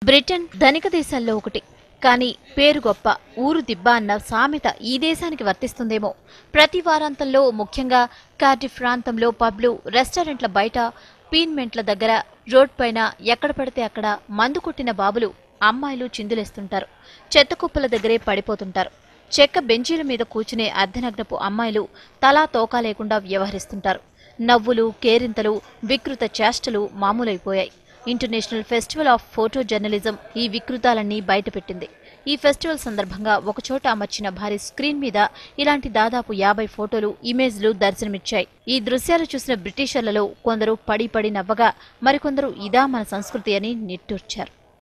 Britain ధనిక దేశాల్లో ఒకటి కానీ పేరు గొప్ప ఊరు దిబ్బ అన్న సామెత ఈ దేశానికి వర్తిస్తుందేమో ప్రతి వారాంతంలో ముఖ్యంగా కార్డిఫ్ ప్రాంతంలో పబ్లు రెస్టారెంట్ల బయట పీన్మెంట్ల దగ్గర రోడ్ పైన ఎక్కడ పడితే అక్కడ మందు కొట్టిన బాబులు అమ్మాయిలు చిందులేస్తుంటారు చెత్త కుప్పల దగ్గరే పడిపోతుంటారు చెక్క బెంచీల మీద కూర్చునే అర్ధనగ్నపు అమ్మాయిలు తలా తోకా లేకుండా వ్యవహరిస్తుంటారు నవ్వులు కేరింతలు వికృత చేష్టలు మామూలైపోయాయి international festival of photo journalism ఈ వికృతాలన్నీ బయటపెట్టింది ఈ ఫెస్టివల్ సందర్భంగా ఒకచోట అమర్చిన భారీ స్క్రీన్ మీద ఇలాంటి దాదాపు యాభై ఫోటోలు ఇమేజ్లు దర్శనమిచ్చాయి ఈ దృశ్యాలు చూసిన బ్రిటిషర్లలో కొందరు పడి పడి నవ్వగా మరికొందరు ఇదా మన సంస్కృతి అని నిట్టూర్చారు